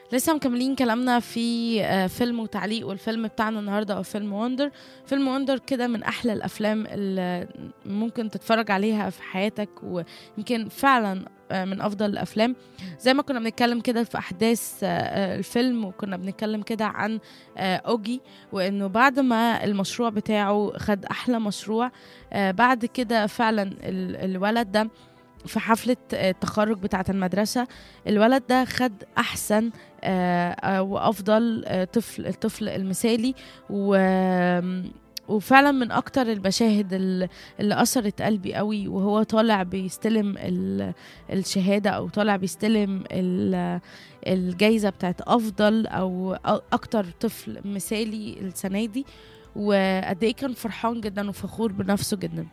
لسه مكملين كلامنا في آه، فيلم وتعليق والفيلم بتاعنا النهارده هو فيلم وندر فيلم وندر كده من احلى الافلام اللي ممكن تتفرج عليها في حياتك ويمكن فعلا آه، من افضل الافلام زي ما كنا بنتكلم كده في احداث آه، آه، الفيلم وكنا بنتكلم كده عن آه، اوجي وانه بعد ما المشروع بتاعه خد احلى مشروع آه، بعد كده فعلا ال- الولد ده في حفلة آه، التخرج بتاعة المدرسة الولد ده خد أحسن آه، آه، وأفضل آه، طفل الطفل المثالي و وفعلا من اكتر المشاهد ال- اللي اثرت قلبي قوي وهو طالع بيستلم ال- الشهاده او طالع بيستلم ال- الجايزه بتاعت افضل او أ- اكتر طفل مثالي السنه دي وقد ايه كان فرحان جدا وفخور بنفسه جدا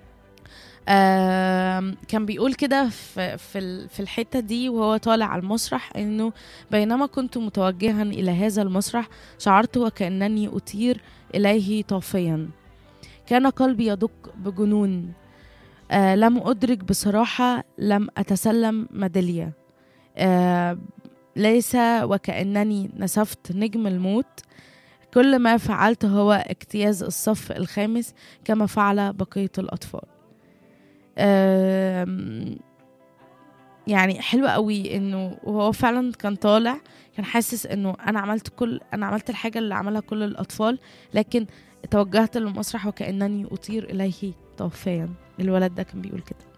آم، كان بيقول كده في في ال- في الحته دي وهو طالع على المسرح انه بينما كنت متوجها الى هذا المسرح شعرت وكانني اطير اليه طافيا كان قلبي يدق بجنون آه لم ادرك بصراحه لم اتسلم ميداليه آه ليس وكانني نسفت نجم الموت كل ما فعلت هو اجتياز الصف الخامس كما فعل بقيه الاطفال آم، يعني حلوة قوي انه وهو فعلا كان طالع كان حاسس انه انا عملت كل انا عملت الحاجة اللي عملها كل الاطفال لكن توجهت للمسرح وكأنني اطير اليه طوفيا الولد ده كان بيقول كده